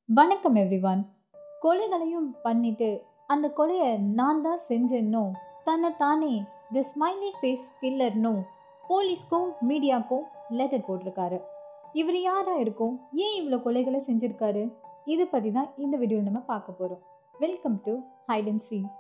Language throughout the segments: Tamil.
வணக்கம் எவ்ரிவான் கொலைகளையும் பண்ணிட்டு அந்த கொலையை நான் தான் செஞ்சேன்னோ தன்னை தானே தி ஸ்மைலி ஃபேஸ் கில்லர்னோ போலீஸ்க்கும் மீடியாவுக்கும் லெட்டர் போட்டிருக்காரு இவர் யாரா இருக்கும் ஏன் இவ்வளோ கொலைகளை செஞ்சிருக்காரு இதை பற்றி தான் இந்த வீடியோவில் நம்ம பார்க்க போகிறோம் welcome to hide and seek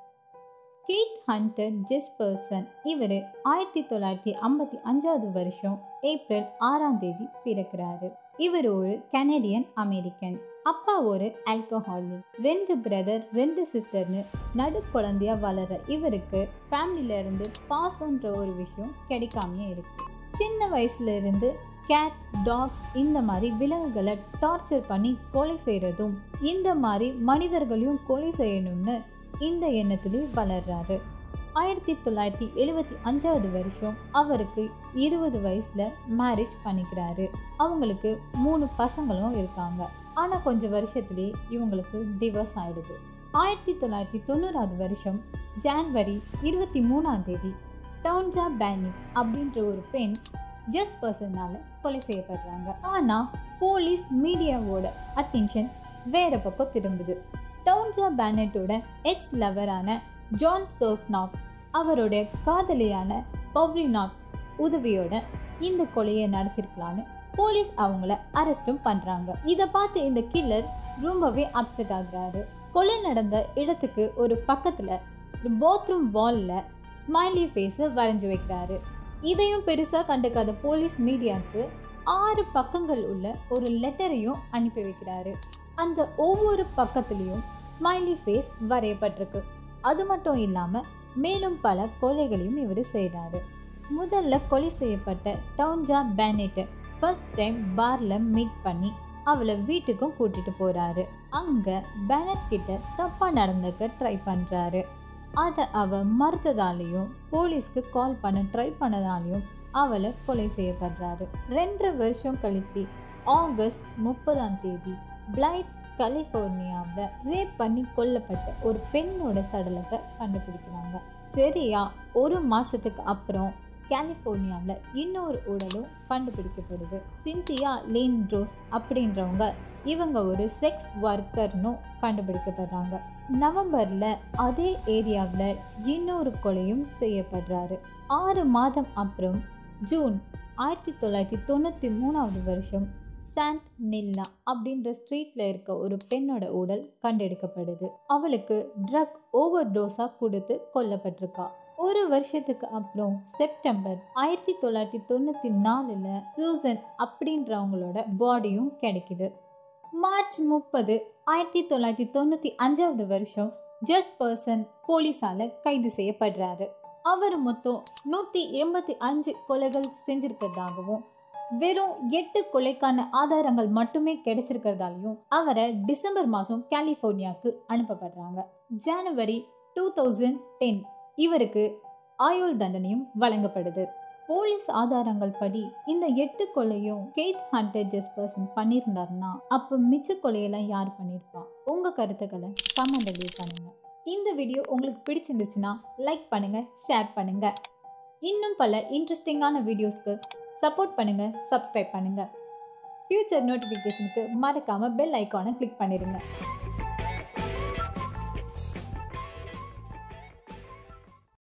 Keith Hunter Jesperson இவர் ஆயிரத்தி தொள்ளாயிரத்தி ஐம்பத்தி அஞ்சாவது வருஷம் ஏப்ரல் ஆறாம் தேதி பிறக்கிறாரு இவர் ஒரு கனடியன் அமெரிக்கன் அப்பா ஒரு ஆல்கஹாலிக் ரெண்டு பிரதர் ரெண்டு சிஸ்டர்னு நடு குழந்தையா வளர இவருக்கு ஃபேமிலியில இருந்து பாசம்ன்ற ஒரு விஷயம் கிடைக்காமயே இருக்கு சின்ன வயசுல இருந்து கேட் டாக்ஸ் இந்த மாதிரி விலங்குகளை டார்ச்சர் பண்ணி கொலை செய்கிறதும் இந்த மாதிரி மனிதர்களையும் கொலை செய்யணும்னு இந்த எண்ணத்திலே வளர்றாரு ஆயிரத்தி தொள்ளாயிரத்தி எழுவத்தி அஞ்சாவது வருஷம் அவருக்கு இருபது வயசுல மேரேஜ் பண்ணிக்கிறாரு அவங்களுக்கு மூணு பசங்களும் இருக்காங்க ஆனால் கொஞ்சம் வருஷத்துலேயே இவங்களுக்கு டிவோர்ஸ் ஆயிடுது ஆயிரத்தி தொள்ளாயிரத்தி தொண்ணூறாவது வருஷம் ஜான்வரி இருபத்தி மூணாம் தேதி டவுன்ஜா பேனிக் அப்படின்ற ஒரு பெண் ஜஸ்ட் பர்சனால கொலை செய்யப்படுறாங்க ஆனால் போலீஸ் மீடியாவோட அட்டென்ஷன் வேற பக்கம் திரும்புது டவுன்ஜா பேனட்டோட எக்ஸ் லவரான ஜான் சோஸ்னாக் அவருடைய காதலியான பவ்ரினாக் உதவியோட இந்த கொலையை நடத்திருக்கலான்னு போலீஸ் அவங்கள அரெஸ்டும் பண்ணுறாங்க இதை பார்த்து இந்த கில்லர் ரொம்பவே அப்செட் ஆகுறாரு கொலை நடந்த இடத்துக்கு ஒரு பக்கத்தில் ஒரு பாத்ரூம் வாலில் ஸ்மைலி ஃபேஸை வரைஞ்சி வைக்கிறாரு இதையும் பெருசாக கண்டுக்காத போலீஸ் மீடியாவுக்கு ஆறு பக்கங்கள் உள்ள ஒரு லெட்டரையும் அனுப்பி வைக்கிறாரு அந்த ஒவ்வொரு பக்கத்துலேயும் ஸ்மைலி ஃபேஸ் வரையப்பட்டிருக்கு அது மட்டும் இல்லாமல் மேலும் பல கொலைகளையும் இவர் செய்கிறாரு முதல்ல கொலை செய்யப்பட்ட டவுன்ஜா பேனெட்டை ஃபர்ஸ்ட் டைம் பாரில் மீட் பண்ணி அவளை வீட்டுக்கும் கூட்டிட்டு போறாரு அங்க பேனட் கிட்ட தப்பா நடந்துக்க ட்ரை பண்றாரு அதை அவ மறுத்ததாலையும் போலீஸ்க்கு கால் பண்ண ட்ரை பண்ணதாலையும் அவளை கொலை செய்யப்படுறாரு ரெண்டு வருஷம் கழிச்சு ஆகஸ்ட் முப்பதாம் தேதி பிளைட் கலிஃபோர்னியாவில் ரேப் பண்ணி கொல்லப்பட்ட ஒரு பெண்ணோட சடலத்தை கண்டுபிடிக்கிறாங்க சரியா ஒரு மாசத்துக்கு அப்புறம் கலிஃபோர்னியாவில் இன்னொரு உடலும் கண்டுபிடிக்கப்படுது சிந்தியா லேன் ரோஸ் அப்படின்றவங்க இவங்க ஒரு செக்ஸ் ஒர்க்கர்னும் கண்டுபிடிக்கப்படுறாங்க நவம்பரில் அதே ஏரியாவில் இன்னொரு கொலையும் செய்யப்படுறாரு ஆறு மாதம் அப்புறம் ஜூன் ஆயிரத்தி தொள்ளாயிரத்தி தொண்ணூற்றி மூணாவது வருஷம் சாண்ட் நில்லா அப்படின்ற ஸ்ட்ரீட்ல இருக்க ஒரு பெண்ணோட உடல் கண்டெடுக்கப்படுது அவளுக்கு ட்ரக் ஓவர் டோஸாக கொடுத்து கொல்லப்பட்டிருக்கா ஒரு வருஷத்துக்கு அப்புறம் செப்டம்பர் ஆயிரத்தி தொள்ளாயிரத்தி தொண்ணூற்றி நாலில் சூசன் அப்படின்றவங்களோட பாடியும் கிடைக்குது மார்ச் முப்பது ஆயிரத்தி தொள்ளாயிரத்தி தொண்ணூற்றி அஞ்சாவது வருஷம் ஜஸ்ட் பர்சன் போலீஸால் கைது செய்யப்படுறாரு அவர் மொத்தம் நூற்றி எண்பத்தி அஞ்சு கொலைகள் செஞ்சிருக்கிறதாகவும் வெறும் எட்டு கொலைக்கான ஆதாரங்கள் மட்டுமே கிடைச்சிருக்கிறதாலையும் அவரை டிசம்பர் மாதம் கலிஃபோர்னியாவுக்கு அனுப்பப்படுறாங்க ஜனவரி டூ தௌசண்ட் டென் இவருக்கு ஆயுள் தண்டனையும் வழங்கப்படுது போலீஸ் ஆதாரங்கள் படி இந்த எட்டு கொலையும் கெய்த் ஹண்டர் ஜெஸ்பர்சன் பண்ணியிருந்தாருன்னா அப்போ மிச்ச கொலையெல்லாம் யார் பண்ணியிருப்பா உங்கள் கருத்துக்களை கமெண்ட் லீவ் பண்ணுங்க இந்த வீடியோ உங்களுக்கு பிடிச்சிருந்துச்சுன்னா லைக் பண்ணுங்க ஷேர் பண்ணுங்க இன்னும் பல இன்ட்ரெஸ்டிங்கான வீடியோஸ்க்கு சப்போர்ட் பண்ணுங்க சப்ஸ்கிரைப் பண்ணுங்க ஃபியூச்சர் நோட்டிஃபிகேஷனுக்கு மறக்காம பெல் ஐக்கானை கிளிக் பண்ணிடுங்க